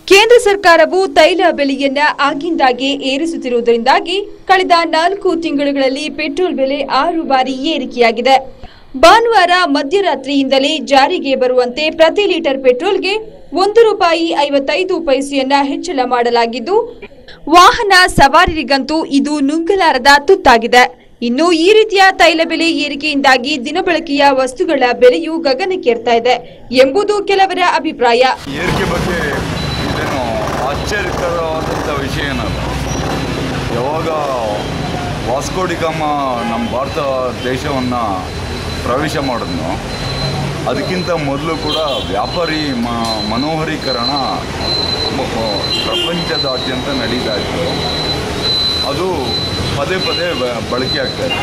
ಕೇಂದ್ರ ಸರ್ಕಾರವು ತೈಲ ಬೆಲೆಯನ್ನ ಆಗಿಂದಾಗೆ ಏರಿಸುತ್ತಿರುವುದರಿಂದಾಗಿ ಕಳೆದ ನಾಲ್ಕು ತಿಂಗಳುಗಳಲ್ಲಿ ಪೆಟ್ರೋಲ್ ಬೆಲೆ ಆರು ಬಾರಿ ಏರಿಕೆಯಾಗಿದೆ ಭಾನುವಾರ ಮಧ್ಯರಾತ್ರಿಯಿಂದಲೇ ಜಾರಿಗೆ ಬರುವಂತೆ ಪ್ರತಿ ಲೀಟರ್ ಪೆಟ್ರೋಲ್ಗೆ ಒಂದು ರೂಪಾಯಿ ಐವತ್ತೈದು ಪೈಸೆಯನ್ನ ಹೆಚ್ಚಳ ಮಾಡಲಾಗಿದ್ದು ವಾಹನ ಸವಾರರಿಗಂತೂ ಇದು ನುಂಗಲಾರದ ತುತ್ತಾಗಿದೆ ಇನ್ನು ಈ ರೀತಿಯ ತೈಲ ಬೆಲೆ ಏರಿಕೆಯಿಂದಾಗಿ ದಿನಬಳಕೆಯ ವಸ್ತುಗಳ ಬೆಲೆಯು ಗಗನಕ್ಕೇರ್ತಾ ಇದೆ ಎಂಬುದು ಕೆಲವರ ಅಭಿಪ್ರಾಯ ಏರಿಕೆ ಬಗ್ಗೆ ಇದೇನು ಆಶ್ಚರ್ಯಕರವಾದಂಥ ವಿಷಯ ಏನಲ್ಲ ಯಾವಾಗ ವಾಸ್ಕೋಡಿಗಾಮ ನಮ್ಮ ಭಾರತ ದೇಶವನ್ನು ಪ್ರವೇಶ ಮಾಡಿದ್ನೋ ಅದಕ್ಕಿಂತ ಮೊದಲು ಕೂಡ ವ್ಯಾಪಾರಿ ಮ ಮನೋಹರೀಕರಣ ಮ- ಪ್ರಪಂಚದಾದ್ಯಂತ ನಡೀತಾ ಇತ್ತು ಅದು ಪದೇ ಪದೇ ಬ- ಬಳಕೆ ಆಗ್ತಾ ಇದೆ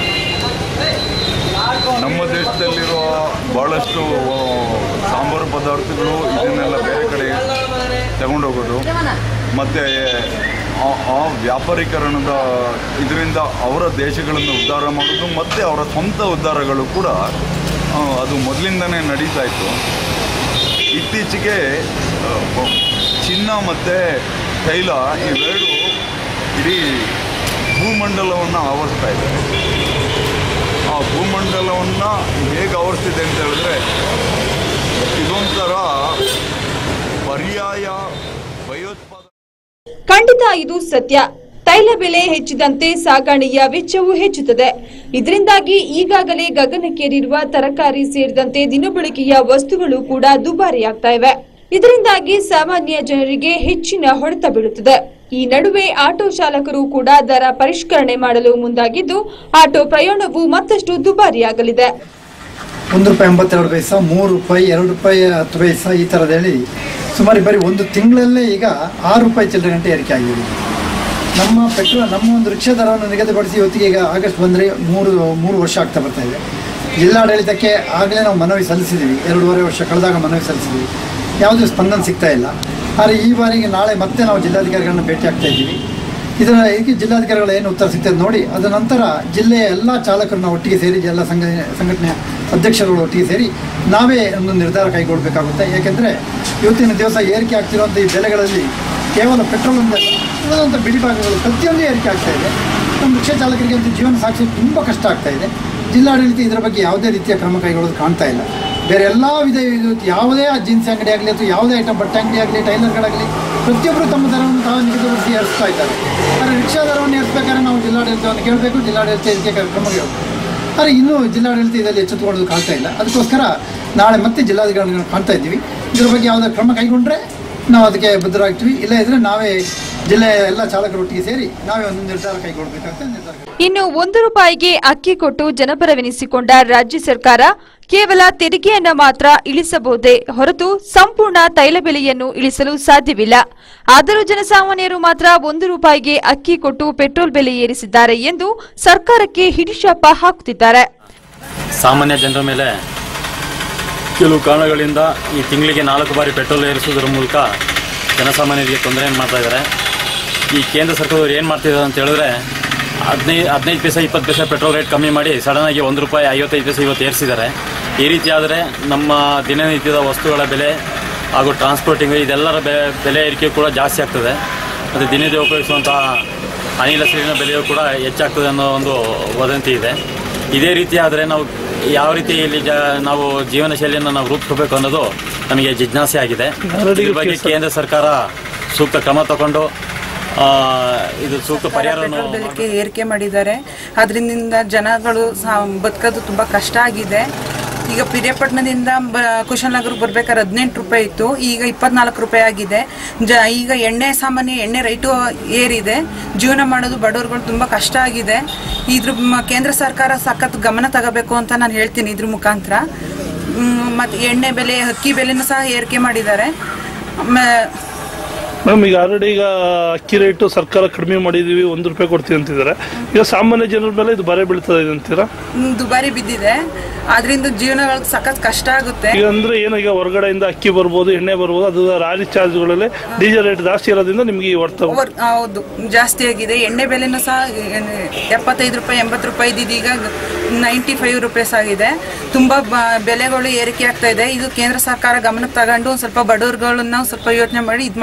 ನಮ್ಮ ದೇಶದಲ್ಲಿರುವ ಭಾಳಷ್ಟು ಸಾಂಬಾರು ಪದಾರ್ಥಗಳು ಇದನ್ನೆಲ್ಲ ಬೇರೆ ಕಡೆ ತಗೊಂಡೋಗೋದು ಮತ್ತು ಆ- ಆ ವ್ಯಾಪಾರೀಕರಣದ ಇದರಿಂದ ಅವರ ದೇಶಗಳನ್ನು ಉದ್ಧಾರ ಮಾಡೋದು ಮತ್ತು ಅವರ ಸ್ವಂತ ಉದ್ಧಾರಗಳು ಕೂಡ ಆ, ಅದು ಮೊದಲಿಂದನೇ ನಡೀತಾ ಇತ್ತು ಇತ್ತೀಚೆಗೆ ಆ, ಬ- ಚಿನ್ನ ಮತ್ತು ತೈಲ ಇವೆರಡು ಇಡೀ ಭೂಮಂಡಲವನ್ನು ಆವರಿಸ್ತಾ ಇದೆ ಆ ಭೂಮಂಡಲವನ್ನು ಹೇಗೆ ಆವರಿಸ್ತಿದೆ ಅಂತ ಹೇಳಿದ್ರೆ ಇದೊಂಥರ ಪರ್ಯಾಯ ಭಯೋತ್ಪಾದನೆ ಖಂಡಿತ ಇದು ಸತ್ಯ ತೈಲ ಬೆಲೆ ಹೆಚ್ಚಿದಂತೆ ಸಾಗಣೆಯ ವೆಚ್ಚವೂ ಹೆಚ್ಚುತ್ತದೆ ಇದರಿಂದಾಗಿ ಈಗಾಗಲೇ ಗಗನಕ್ಕೇರಿರುವ ತರಕಾರಿ ಸೇರಿದಂತೆ ದಿನಬಳಕೆಯ ವಸ್ತುಗಳು ಕೂಡ ದುಬಾರಿಯಾಗ್ತಾ ಇವೆ ಇದರಿಂದಾಗಿ ಸಾಮಾನ್ಯ ಜನರಿಗೆ ಹೆಚ್ಚಿನ ಹೊಡೆತ ಬೀಳುತ್ತದೆ ಈ ನಡುವೆ ಆಟೋ ಚಾಲಕರು ಕೂಡ ದರ ಪರಿಷ್ಕರಣೆ ಮಾಡಲು ಮುಂದಾಗಿದ್ದು ಆಟೋ ಪ್ರಯಾಣವು ಮತ್ತಷ್ಟು ದುಬಾರಿಯಾಗಲಿದೆ ಒಂದು ರೂಪಾಯಿ ಎಂಬತ್ತೆರಡು ಪೈಸಾ ಮೂರು ರೂಪಾಯಿ ಎರಡು ರೂಪಾಯಿ ಹತ್ತು ಪೈಸಾ ಈ ಥರದ ಹೇಳಿ ಸುಮಾರು ಬರೀ ಒಂದು ತಿಂಗಳಲ್ಲೇ ಈಗ ಆರು ರೂಪಾಯಿ ಚಿಲ್ಲರೆ ಗಂಟೆ ಏರಿಕೆ ಆಗಿದೆ ನಮ್ಮ ಪೆಟ್ರೋಲ್ ನಮ್ಮ ಒಂದು ರಿಕ್ಷಾ ದರವನ್ನು ನಿಗದಿಪಡಿಸಿ ಇವತ್ತಿಗೆ ಈಗ ಆಗಸ್ಟ್ ಬಂದರೆ ಮೂರು ಮೂರು ವರ್ಷ ಆಗ್ತಾ ಬರ್ತಾ ಇದೆ ಜಿಲ್ಲಾಡಳಿತಕ್ಕೆ ಆಗಲೇ ನಾವು ಮನವಿ ಸಲ್ಲಿಸಿದ್ದೀವಿ ಎರಡೂವರೆ ವರ್ಷ ಕಳೆದಾಗ ಮನವಿ ಸಲ್ಲಿಸಿದ್ದೀವಿ ಯಾವುದೇ ಸ್ಪಂದನ ಸಿಗ್ತಾ ಇಲ್ಲ ಆದರೆ ಈ ಬಾರಿಗೆ ನಾಳೆ ಮತ್ತೆ ನಾವು ಜಿಲ್ಲಾಧಿಕಾರಿಗಳನ್ನ ಭೇಟಿ ಆಗ್ತಾ ಇದ್ದೀವಿ ಇದರ ಇದಕ್ಕೆ ಜಿಲ್ಲಾಧಿಕಾರಿಗಳ ಏನು ಉತ್ತರ ಸಿಗ್ತದೆ ನೋಡಿ ಅದ ನಂತರ ಜಿಲ್ಲೆಯ ಎಲ್ಲ ಚಾಲಕರನ್ನ ಒಟ್ಟಿಗೆ ಸೇರಿ ಎಲ್ಲ ಸಂಘ ಸಂಘಟನೆಯ ಅಧ್ಯಕ್ಷರುಗಳು ಒಟ್ಟಿಗೆ ಸೇರಿ ನಾವೇ ಒಂದು ನಿರ್ಧಾರ ಕೈಗೊಳ್ಳಬೇಕಾಗುತ್ತೆ ಯಾಕೆಂದರೆ ಇವತ್ತಿನ ದಿವಸ ಏರಿಕೆ ಆಗ್ತಿರುವಂಥ ಈ ಬೆಲೆಗಳಲ್ಲಿ ಕೇವಲ ಪೆಟ್ರೋಲ್ ಒಂದಲ್ಲ ಉಳಿದಂಥ ಬಿಡಿಭಾಗಗಳು ಪ್ರತಿಯೊಂದು ಏರಿಕೆ ಆಗ್ತಾ ಇದೆ ನಮ್ಮ ರಿಕ್ಷಾ ಚಾಲಕರಿಗೆ ಅಂತೂ ಜೀವನ ಸಾಗಿಸೋದು ತುಂಬ ಕಷ್ಟ ಆಗ್ತಾ ಇದೆ ಜಿಲ್ಲಾಡಳಿತ ಇದರ ಬಗ್ಗೆ ಯಾವುದೇ ರೀತಿಯ ಕ್ರಮ ಕೈಗೊಳ್ಳೋದು ಕಾಣ್ತಾ ಇಲ್ಲ ಬೇರೆ ಎಲ್ಲ ವಿಧ ಇದು ಯಾವುದೇ ಜೀನ್ಸ್ ಅಂಗಡಿ ಆಗಲಿ ಅಥವಾ ಯಾವುದೇ ಐಟಮ್ ಬಟ್ಟೆ ಅಂಗಡಿ ಆಗಲಿ ಟೈಲರ್ಗಳಾಗಲಿ ಪ್ರತಿಯೊಬ್ಬರು ತಮ್ಮ ದರವನ್ನು ತಾವು ನಿಗದಿಪಡಿಸಿ ಏರಿಸ್ತಾ ಇದ್ದಾರೆ ಆದರೆ ರಿಕ್ಷಾ ದರವನ್ನು ಏರಿಸಬೇಕಾದ್ರೆ ನಾವು ಜಿಲ್ಲಾಡಳಿತವನ್ನು ಕೇಳಬೇಕು ಜಿಲ್ಲಾಡಳಿತ ಇದಕ್ಕೆ ಕ್ರಮ ಕೇಳಬೇಕು ಆದರೆ ಇನ್ನೂ ಜಿಲ್ಲಾಡಳಿತ ಇದರಲ್ಲಿ ಎಚ್ಚೆತ್ತುಕೊಳ್ಳೋದು ಕಾಣ್ತಾ ಇಲ್ಲ ಅದಕ್ಕೋಸ್ಕರ ನಾಳೆ ಮತ್ತೆ ಜಿಲ್ಲಾಧಿಕಾರಿಗಳನ್ನು ಕಾಣ್ತಾ ಇದ್ದೀವಿ ಇದರ ಬಗ್ಗೆ ಯಾವುದೇ ಕ್ರಮ ಕೈಗೊಂಡ್ರೆ ನಾವು ಅದಕ್ಕೆ ಬದ್ಧರಾಗ್ತೀವಿ ಇಲ್ಲ ಇದ್ರೆ ನಾವೇ ಜಿಲ್ಲೆಯ ಎಲ್ಲ ಚಾಲಕರೊಟ್ಟಿಗೆ ಸೇರಿ ನಾವೇ ಒಂದು ನಿರ್ಧಾರ ಕೈಗೊಳ್ಳಬೇಕಾಗ್ತದೆ ನಿರ್ಧಾರ ಕೈ- ಇನ್ನು ಒಂದು ರೂಪಾಯಿಗೆ ಅಕ್ಕಿ ಕೊಟ್ಟು ಜನಪರವೆನಿಸಿಕೊಂಡ ರಾಜ್ಯ ಸರ್ಕಾರ ಕೇವಲ ತೆರಿಗೆಯನ್ನ ಮಾತ್ರ ಇಳಿಸಬಹುದೇ ಹೊರತು ಸಂಪೂರ್ಣ ತೈಲ ಬೆಲೆಯನ್ನು ಇಳಿಸಲು ಸಾಧ್ಯವಿಲ್ಲ ಆದರೂ ಜನಸಾಮಾನ್ಯರು ಮಾತ್ರ ಒಂದು ರೂಪಾಯಿಗೆ ಅಕ್ಕಿ ಕೊಟ್ಟು ಪೆಟ್ರೋಲ್ ಬೆಲೆ ಏರಿಸಿದ್ದಾರೆ ಎಂದು ಸರ್ಕಾರಕ್ಕೆ ಹಿಡಿಶಾಪ ಹಾಕುತ್ತಿದ್ದಾರೆ ಸಾಮಾನ್ಯ ಜನರ ಮೇಲೆ ಕೆಲವು ಕಾರಣಗಳಿಂದ ಈ ತಿಂಗಳಿಗೆ ನಾಲ್ಕು ಬಾರಿ ಪೆಟ್ರೋಲ್ ಏರಿಸುವುದರ ಮೂಲಕ ಜನಸಾಮಾನ್ಯರಿಗೆ ತೊಂದರೆ ಮಾಡ್ತಾ ಇದ್ದಾರೆ ಈ ಕೇಂದ್ರ ಸರ್ಕಾರದವ್ರು ಏನು ಮಾಡ್ತಿದ್ದಾರೆ ಅಂತ ಹೇಳಿದ್ರೆ ಹದಿನೈದು ಹದಿನೈದು ಪೈಸೆ ಇಪ್ಪತ್ತು ಪೈಸೆ ಪೆಟ್ರೋಲ್ ರೇಟ್ ಕಮ್ಮಿ ಮಾಡಿ ಸಡನ್ನಾಗಿ ಒಂದು ರೂಪಾಯಿ ಐವತ್ತೈದು ಪೈಸೆ ಇವತ್ತು ಏರಿಸಿದ್ದಾರೆ ಈ ರೀತಿ ಆದರೆ ನಮ್ಮ ದಿನನಿತ್ಯದ ವಸ್ತುಗಳ ಬೆಲೆ ಹಾಗೂ ಟ್ರಾನ್ಸ್ಪೋರ್ಟಿಂಗ್ ಇದೆಲ್ಲರ ಬೆ ಬೆಲೆ ಏರಿಕೆ ಕೂಡ ಜಾಸ್ತಿ ಆಗ್ತದೆ ಮತ್ತು ದಿನದ ಉಪಯೋಗಿಸುವಂಥ ಅನಿಲ ಸಿಲಿಂಡರ್ ಬೆಲೆಯೂ ಕೂಡ ಹೆಚ್ಚಾಗ್ತದೆ ಅನ್ನೋ ಒಂದು ವದಂತಿ ಇದೆ ಇದೇ ರೀತಿ ಆದರೆ ನಾವು ಯಾವ ರೀತಿ ಇಲ್ಲಿ ಜ ನಾವು ಜೀವನ ಶೈಲಿಯನ್ನು ನಾವು ರೂಪಿಸಬೇಕು ಅನ್ನೋದು ನಮಗೆ ಜಿಜ್ಞಾಸೆ ಆಗಿದೆ ಇದ್ರ ಬಗ್ಗೆ ಕೇಂದ್ರ ಸರ್ಕಾರ ಸೂಕ್ತ ಕ್ರಮ ತಗೊಂಡು ಆ, ಇದು ಸೂಕ್ತ ಪರಿಹಾರವನ್ನು ಪೆಟ್ರೋಲ್ ಬೆಲೆಗೆ ಏರಿಕೆ ಮಾಡಿದ್ದಾರೆ ಅದರಿಂದ ಜನಗಳು ಸಹ ಬದುಕೋದು ತುಂಬ ಕಷ್ಟ ಆಗಿದೆ ಈಗ ಪಿರಿಯಾಪಟ್ಟಣದಿಂದ ಬ ಕುಶಾಲನಗರಕ್ಕೆ ಬರ್ಬೇಕಾದ್ರೆ ಹದಿನೆಂಟು ರೂಪಾಯಿ ಇತ್ತು ಈಗ ಇಪ್ಪತ್ನಾಲ್ಕು ರೂಪಾಯಿ ಆಗಿದೆ ಜ ಈಗ ಎಣ್ಣೆ ಸಾಮಾನ್ಯ ಎಣ್ಣೆ ರೈಟು ಏರಿದೆ ಜೀವನ ಮಾಡೋದು ಬಡವರುಗಳು ತುಂಬ ಕಷ್ಟ ಆಗಿದೆ ಇದ್ರ ಮ- ಕೇಂದ್ರ ಸರ್ಕಾರ ಸಖತ್ ಗಮನ ತಗೋಬೇಕು ಅಂತ ನಾನು ಹೇಳ್ತೀನಿ ಇದ್ರ ಮುಖಾಂತರ ಮತ್ತು ಎಣ್ಣೆ ಬೆಲೆ ಅಕ್ಕಿ ಬೆಲೆನೂ ಸಹ ಏರಿಕೆ ಮಾಡಿದ್ದಾರೆ ಮ- ಮೇಡಮ್ ಈಗ ಆಲ್ರೆಡಿ ಈಗ ಅಕ್ಕಿ ರೇಟು ಸರ್ಕಾರ ಕಡಿಮೆ ಮಾಡಿದೀವಿ ಒಂದು ರೂಪಾಯಿ ಕೊಡ್ತೀವಿ ಅಂತಿದ್ದಾರೆ ಈಗ ಸಾಮಾನ್ಯ ಜನರ ಮೇಲೆ ಇದು ಬರೆ ಬೀಳ್ತದೆ ಇದೆ ಅಂತೀರಾ ಹ್ಮ್, ದುಬಾರಿ ಬಿದ್ದಿದೆ ಅದರಿಂದ ಜೀವನಗಳಿಗೆ ಸಖತ್ ಕಷ್ಟ ಆಗುತ್ತೆ ಈಗ ಅಂದ್ರೆ ಏನು ಈಗ ಹೊರಗಡೆಯಿಂದ ಅಕ್ಕಿ ಬರ್ಬೋದು ಎಣ್ಣೆ ಬರ್ಬೋದು ಅದು ರಾರಿ ಚಾರ್ಜ್ಗಳಲ್ಲಿ ಡೀಸೆಲ್ ರೇಟ್ ಜಾಸ್ತಿ ಇರೋದ್ರಿಂದ ನಿಮ್ಗೆ ಈ ಹೊರ್ತ ಓವರ್ ಹೌದು ಜಾಸ್ತಿ ಆಗಿದೆ ಎಣ್ಣೆ ಬೆಲೆನೂ ಸಹ ಏನ್- ಎಪ್ಪತ್ತೈದು ರೂಪಾಯಿ ಎಂಬತ್ತು ರೂಪಾಯಿ ಇದ್ದಿದ್ದು ಈಗ ನೈಂಟಿ ಫೈವ್ ರುಪೀಸ್ ಆಗಿದೆ ತುಂಬ ಬ- ಬೆಲೆಗಳು ಏರಿಕೆ ಆಗ್ತಾ ಇದೆ ಇದು ಕೇಂದ್ರ ಸರ್ಕಾರ ಗಮನಕ್ಕೆ ತಗೊಂಡು ಒಂದು ಸ್ವಲ್ಪ ಬಡವರುಗಳನ್ನ ಸ್ವಲ್ಪ ಯೋಚನೆ ಮಾಡಿ ಇದು ಮಾಡಬೇಕು ಅಂತ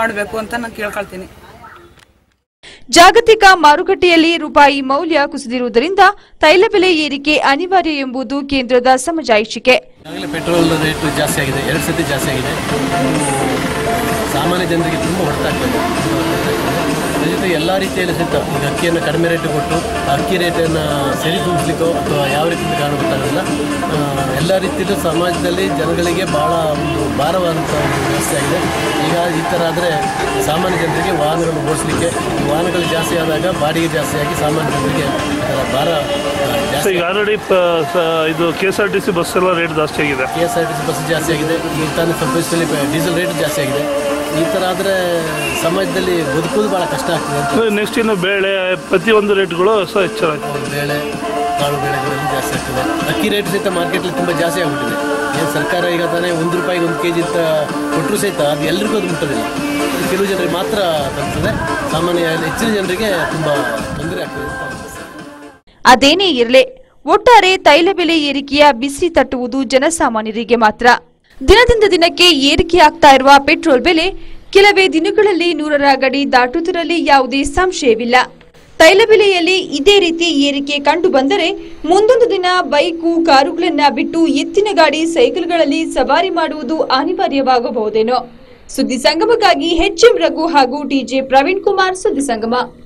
ಅಂತ ನಾನು ಕೇಳ್ಕೊಳ್ತೀನಿ ಜಾಗತಿಕ ಮಾರುಕಟ್ಟೆಯಲ್ಲಿ ರೂಪಾಯಿ ಮೌಲ್ಯ ಕುಸಿದಿರುವುದರಿಂದ ತೈಲ ಬೆಲೆ ಏರಿಕೆ ಅನಿವಾರ್ಯ ಎಂಬುದು ಕೇಂದ್ರದ ಸಮಜಾಯಿಷಿಕೆ ಈಗಾಗಲೇ ಪೆಟ್ರೋಲ್ ರೇಟ್ ಜಾಸ್ತಿ ಆಗಿದೆ ಎರಡು ಸತಿ ಜಾಸ್ತಿ ಆಗಿದೆ ಸಾಮಾನ್ಯ ಜನರಿಗೆ ತುಂಬ ಹೊರತಾಗ್ತದೆ ಅದ್ರ ಜೊತೆಗೆ ಎಲ್ಲ ರೀತಿಯಲ್ಲಿ ಸಹಿತ ಈಗ ಅಕ್ಕಿಯನ್ನು ಕಡಿಮೆ ರೇಟ್ ಕೊಟ್ಟು ಆ ಅಕ್ಕಿ ರೇಟನ್ನು ಸರಿ ತುಂಬಿಸ್ಲಿಕ್ಕೋ ಅಥವಾ ಯಾವ ರೀತಿಯಿಂದ ಕಾರಣ ಗೊತ್ತಾಗೋದಿಲ್ಲ ಆ, ಎಲ್ಲ ರೀತಿಯಲ್ಲೂ ಸಮಾಜದಲ್ಲಿ ಜನಗಳಿಗೆ ಭಾಳ ಒಂದು ಭಾರವಾದಂಥ ಒಂದು ವ್ಯವಸ್ಥೆ ಆಗಿದೆ ಈಗ ಈ ಥರ ಆದರೆ ಸಾಮಾನ್ಯ ಜನರಿಗೆ ವಾಹನಗಳನ್ನು ಓಡಿಸ್ಲಿಕ್ಕೆ ಈ ವಾಹನಗಳು ಜಾಸ್ತಿ ಆದಾಗ ಬಾಡಿಗೆ ಜಾಸ್ತಿ ಆಗಿ ಸಾಮಾನ್ಯ ಜನರಿಗೆ ಅದರ ಭಾರ ಆ, ಸೊ ಜಾಸ್ತಿ ಈಗ ಆಲ್ರೆಡಿ ಇದು K S R T C bus ಎಲ್ಲ ರೇಟ್ ಜಾಸ್ತಿ ಆಗಿದೆ K S R T C bus ಜಾಸ್ತಿ ಆಗಿದೆ ಈಗ ತಾನೇ ಸ್ವಲ್ಪ ದಿವಸದಲ್ಲಿ ಡೀಸೆಲ್ ರೇಟ್ ಜಾಸ್ತಿ ಆಗಿದೆ ಈ ಥರ ಆದರೆ ಸಮಾಜದಲ್ಲಿ ಬದುಕೋದು ಭಾಳ ಕಷ್ಟ ಆಗ್ತದೆ ಅಂತ ನೆಕ್ಸ್ಟ್ ಇನ್ನು ಬೇಳೆ ಪ್ರತಿಯೊಂದು ರೇಟ್ಗಳು ಸಹ ಹೆಚ್ಚಾಯ್ತು ಬೇಳೆ ಕಾಳು ಬೆಳೆಗಳೆಲ್ಲ ಜಾಸ್ತಿ ಆಗ್ತದೆ ಅಕ್ಕಿ ರೇಟ್ ಸಹಿತ ಮಾರ್ಕೆಟಲ್ಲಿ ತುಂಬ ಜಾಸ್ತಿ ಆಗಿಬಿಟ್ಟಿದೆ ಏನು ಸರ್ಕಾರ ಈಗ ತಾನೇ ಒಂದು ರೂಪಾಯಿಗೆ ಒಂದು ಕೆ ಜಿ ಅಂತ ಕೊಟ್ಟರು ಸಹಿತ ಅದು ಎಲ್ಲರಿಗೂ ಅದು ಮುಟ್ಟೋದಿಲ್ಲ ಕೆಲವು ಜನರಿಗೆ ಮಾತ್ರ ತಲುಪ್ತದೆ ಸಾಮಾನ್ಯ ಹೆಚ್ಚಿನ ಜನರಿಗೆ ತುಂಬ ತೊಂದರೆ ಆಗ್ತದೆ ಅಂತ ಅನಿಸ್ತದೆ. ಅದೇನೇ ಇರಲಿ ಒಟ್ಟಾರೆ ತೈಲ ಬೆಲೆ ಏರಿಕೆಯ ಬಿಸಿ ತಟ್ಟುವುದು ಜನಸಾಮಾನ್ಯರಿಗೆ ಮಾತ್ರ ದಿನದಿಂದ ದಿನಕ್ಕೆ ಏರಿಕೆ ಆಗ್ತಾ ಇರುವ ಪೆಟ್ರೋಲ್ ಬೆಲೆ ಕೆಲವೇ ದಿನಗಳಲ್ಲಿ ನೂರರ ಗಡಿ ದಾಟುವುದರಲ್ಲಿ ಯಾವುದೇ ಸಂಶಯವಿಲ್ಲ ತೈಲ ಬೆಲೆಯಲ್ಲಿ ಇದೇ ರೀತಿ ಏರಿಕೆ ಕಂಡು ಬಂದರೆ ಮುಂದೊಂದು ದಿನ ಬೈಕು ಕಾರುಗಳನ್ನ ಬಿಟ್ಟು ಎತ್ತಿನ ಗಾಡಿ ಸೈಕಲ್ಗಳಲ್ಲಿ ಸವಾರಿ ಮಾಡುವುದು ಅನಿವಾರ್ಯವಾಗಬಹುದೇನೋ ಸುದ್ದಿ ಸಂಗಮಕ್ಕಾಗಿ ಎಚ್ಎಂ ರಘು ಹಾಗೂ ಟಿಜೆ ಪ್ರವೀಣ್ ಕುಮಾರ್ ಸುದ್ದಿ ಸಂಗಮ